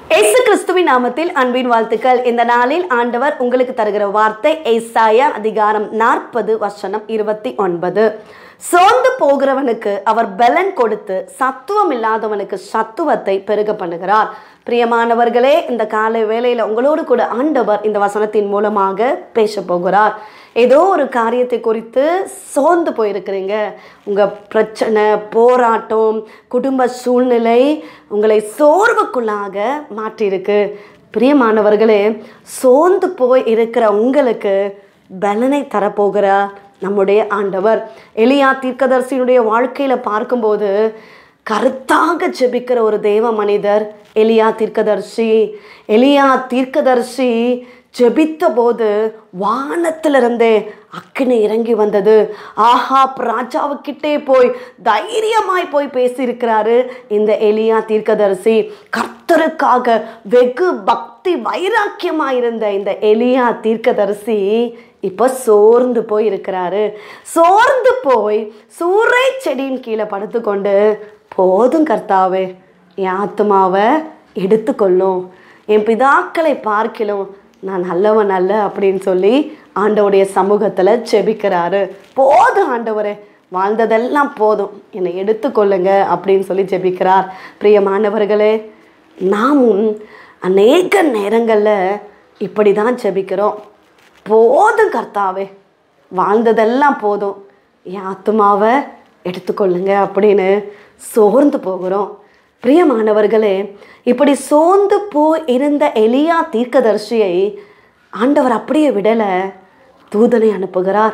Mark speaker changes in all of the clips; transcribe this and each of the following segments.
Speaker 1: இயேசு கிறிஸ்துவின் நாமத்தில் அன்பின் வாழ்த்துக்கள் இந்த நாளில் ஆண்டவர் உங்களுக்கு தருகிற வார்த்தை ஏசாயா அதிகாரம் நாற்பது வசனம் இருபத்தி ஒன்பது சோர்ந்து போகிறவனுக்கு அவர் பலன் கொடுத்து சத்துவம் இல்லாதவனுக்கு சத்துவத்தை பெருக பண்ணுகிறார் பிரியமானவர்களே இந்த காலை வேளையில் உங்களோடு கூட ஆண்டவர் இந்த வசனத்தின் மூலமாக பேச போகிறார் ஏதோ ஒரு காரியத்தை குறித்து சோர்ந்து போயிருக்கிறீங்க உங்கள் பிரச்சனை போராட்டம் குடும்ப சூழ்நிலை உங்களை சோர்வுக்குள்ளாக மாற்றியிருக்கு பிரியமானவர்களே சோர்ந்து போய் இருக்கிற உங்களுக்கு பலனை தரப்போகிறார் நம்முடைய ஆண்டவர் எலியா தீர்க்கதரிசியினுடைய வாழ்க்கையில் பார்க்கும்போது கருத்தாக ஜெபிக்கிற ஒரு தேவ மனிதர் எலியா தீர்க்கதர்சி எலியா தீர்க்கதர்சி ஜெபித்த போது வானத்திலிருந்தே அக்கினி இறங்கி வந்தது ஆஹாப் ராஜாவுக்கிட்டே போய் தைரியமாய் போய் பேசியிருக்கிறாரு இந்த எலியா தீர்க்கதரிசி கர்த்தருக்காக வெகு பக்தி வைராக்கியமாக இருந்த இந்த எலியா தீர்க்கதரிசி இப்போ சோர்ந்து போய் இருக்கிறாரு சோர்ந்து போய் சூறை செடியின் கீழே படுத்துக்கொண்டு போதும் கர்த்தாவே என் ஆத்மாவை எடுத்துக்கொள்ளும் என் பிதாக்களை பார்க்கிலும் நான் நல்லவன் அல்ல அப்படின்னு சொல்லி ஆண்டவருடைய சமூகத்தில் செபிக்கிறாரு போதும் ஆண்டவரே வாழ்ந்ததெல்லாம் போதும் என்னை எடுத்துக்கொள்ளுங்க அப்படின்னு சொல்லி ஜெபிக்கிறார் பிரியமானவர்களே நாமும் அநேக நேரங்களில் இப்படி தான் ஜெபிக்கிறோம் போதும் கர்த்தாவே வாழ்ந்ததெல்லாம் போதும் என் ஆத்மாவை எடுத்துக்கொள்ளுங்க அப்படின்னு சோர்ந்து போகிறோம் பிரியமானவர்களே இப்படி சோர்ந்து போய் இருந்த எலியா தீர்க்கதர்சியை ஆண்டவர் அப்படியே விடலை தூதனை அனுப்புகிறார்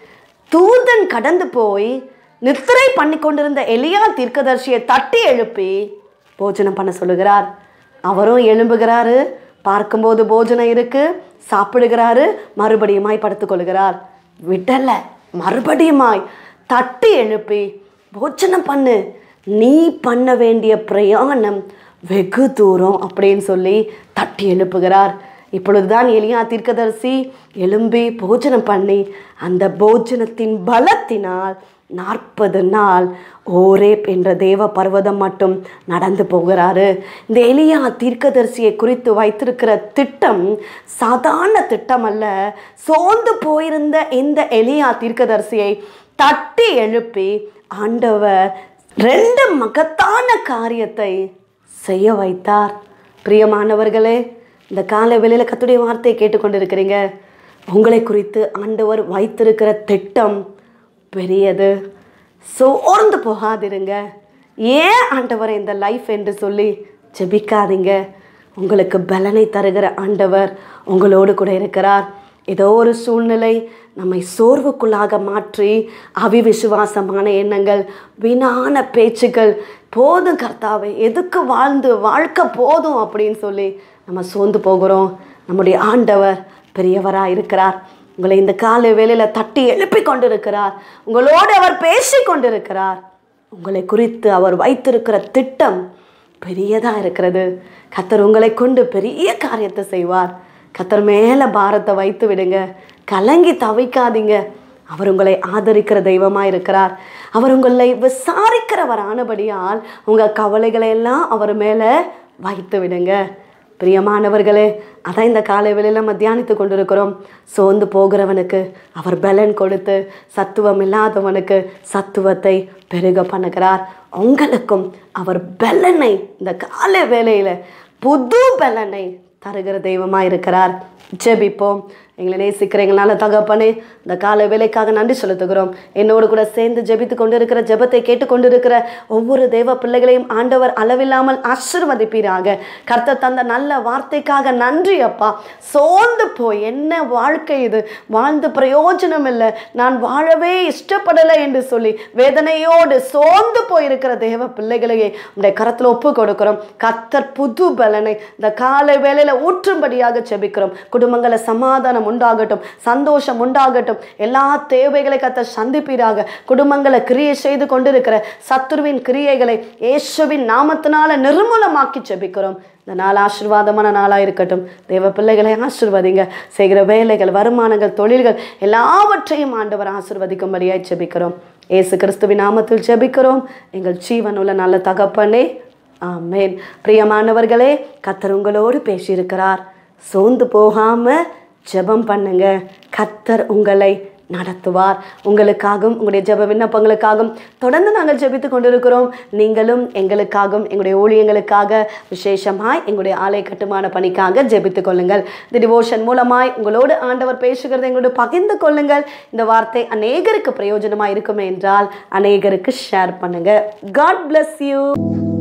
Speaker 1: தூதன் கடந்து போய் நித்திரை பண்ணி கொண்டிருந்த எலியா தீர்க்கதர்சியை தட்டி எழுப்பி போஜனம் பண்ண சொல்லுகிறார் அவரும் எழும்புகிறாரு பார்க்கும்போது போஜனம் இருக்கு சாப்பிடுகிறாரு மறுபடியுமாய் படுத்துக்கொள்கிறார் விடல மறுபடியுமாய் தட்டி எழுப்பி போஜனம் பண்ணு நீ பண்ண வேண்டிய பிரயாணம் வெகு தூரம் அப்படின்னு சொல்லி தட்டி எழுப்புகிறார் இப்பொழுதுதான் எலியா தீர்க்கதரிசி எழும்பி போஜனம் பண்ணி அந்த போஜனத்தின் பலத்தினால் நாற்பது நாள் ஓரேப் என்ற தேவ பர்வதம் மட்டும் நடந்து போகிறாரு இந்த எலியா தீர்க்கதரிசியை குறித்து வைத்திருக்கிற திட்டம் சாதாரண திட்டம் அல்ல சோர்ந்து போயிருந்த இந்த எலியா தீர்க்கதரிசியை தட்டி எழுப்பி ஆண்டவர் ரெண்டு மகத்தான காரியத்தை செய்ய வைத்தார் பிரியமானவர்களே இந்த கால வெளியில் கத்துடைய வார்த்தையை கேட்டுக்கொண்டிருக்கிறீங்க உங்களை குறித்து ஆண்டவர் வைத்திருக்கிற திட்டம் பெரியது சோர்ந்து போகாதிருங்க ஏன் ஆண்டவர் இந்த லைஃப் என்று சொல்லி ஜெபிக்காதீங்க உங்களுக்கு பலனை தருகிற ஆண்டவர் உங்களோடு கூட இருக்கிறார் ஏதோ ஒரு சூழ்நிலை நம்மை சோர்வுக்குள்ளாக மாற்றி அவிவிசுவாசமான எண்ணங்கள் வீணான பேச்சுக்கள் போதும் கர்த்தாவே எதுக்கு வாழ்ந்து வாழ்க்கை போதும் அப்படின்னு சொல்லி நம்ம சோர்ந்து போகிறோம் நம்முடைய ஆண்டவர் பெரியவராக இருக்கிறார் உங்களை இந்த காலை வேளையில் தட்டி எழுப்பி கொண்டிருக்கிறார் உங்களோடு அவர் பேசி கொண்டிருக்கிறார் உங்களை குறித்து அவர் வைத்திருக்கிற திட்டம் பெரியதாக இருக்கிறது கத்தர் உங்களை கொண்டு பெரிய காரியத்தை செய்வார் கத்தர் மேலே பாரத்தை வைத்து விடுங்க கலங்கி தவிக்காதீங்க அவர் உங்களை ஆதரிக்கிற தெய்வமாக இருக்கிறார் அவர் உங்களை விசாரிக்கிறவர் ஆனபடியால் உங்கள் கவலைகளை எல்லாம் அவர் மேலே வைத்து விடுங்க பிரியமானவர்களே அதான் இந்த காலை வேளையில் நம்ம தியானித்து கொண்டிருக்கிறோம் சோர்ந்து போகிறவனுக்கு அவர் பலன் கொடுத்து சத்துவம் இல்லாதவனுக்கு சத்துவத்தை பெருக பண்ணுகிறார் உங்களுக்கும் அவர் பலனை இந்த காலை வேளையில் புது பலனை தருகிற தெய்வமாக இருக்கிறார் ஜெபிப்போம் எங்களை நேசிக்கிற எங்களால் தகப்பனே இந்த கால வேலைக்காக நன்றி செலுத்துகிறோம் என்னோடு கூட சேர்ந்து ஜெபித்து கொண்டிருக்கிற ஜெபத்தை கேட்டுக்கொண்டிருக்கிற ஒவ்வொரு தெய்வ பிள்ளைகளையும் ஆண்டவர் அளவில்லாமல் ஆசிர்வதிப்பீராக கர்த்தர் தந்த நல்ல வார்த்தைக்காக நன்றி அப்பா சோர்ந்து போய் என்ன வாழ்க்கை இது வாழ்ந்து பிரயோஜனம் இல்லை நான் வாழவே இஷ்டப்படலை என்று சொல்லி வேதனையோடு சோர்ந்து போயிருக்கிற தேவ பிள்ளைகளையே உடைய கரத்தில் ஒப்பு கொடுக்கிறோம் கர்த்தர் புது பலனை இந்த காலை வேளையில் ஊற்றும்படியாக ஜெபிக்கிறோம் குடும்பங்களை சமாதானம் உண்டாகட்டும் சந்தோஷம் உண்டாகட்டும் எல்லா தேவைகளை கத்த சந்திப்பீராக குடும்பங்களை கிரியை செய்து கொண்டிருக்கிற சத்துருவின் கிரியைகளை இயேசுவின் நாமத்தினால நிர்மூலமாக்கி ஜெபிக்கிறோம் இந்த நாள் ஆசீர்வாதமான நாளாக இருக்கட்டும் தேவ பிள்ளைகளை ஆசிர்வதிங்க செய்கிற வேலைகள் வருமானங்கள் தொழில்கள் எல்லாவற்றையும் ஆண்டவர் ஆசிர்வதிக்கும்படியாய் ஜெபிக்கிறோம் இயேசு கிறிஸ்துவின் நாமத்தில் ஜெபிக்கிறோம் எங்கள் ஜீவனுள்ள நல்ல தகப்பனே ஆமென் பிரியமானவர்களே கத்தர் உங்களோடு பேசியிருக்கிறார் சோர்ந்து போகாம ஜெபம் பண்ணுங்க கத்தர் உங்களை நடத்துவார் உங்களுக்காகவும் உங்களுடைய ஜெப விண்ணப்பங்களுக்காகவும் தொடர்ந்து நாங்கள் ஜெபித்து கொண்டிருக்கிறோம் நீங்களும் எங்களுக்காகவும் எங்களுடைய ஊழியங்களுக்காக விசேஷமாய் எங்களுடைய ஆலய கட்டுமான பணிக்காக ஜெபித்து கொள்ளுங்கள் இந்த டிவோஷன் மூலமாய் உங்களோடு ஆண்டவர் பேசுகிறதை எங்களோடு பகிர்ந்து கொள்ளுங்கள் இந்த வார்த்தை அநேகருக்கு பிரயோஜனமாக இருக்குமே என்றால் அநேகருக்கு ஷேர் பண்ணுங்க காட் bless யூ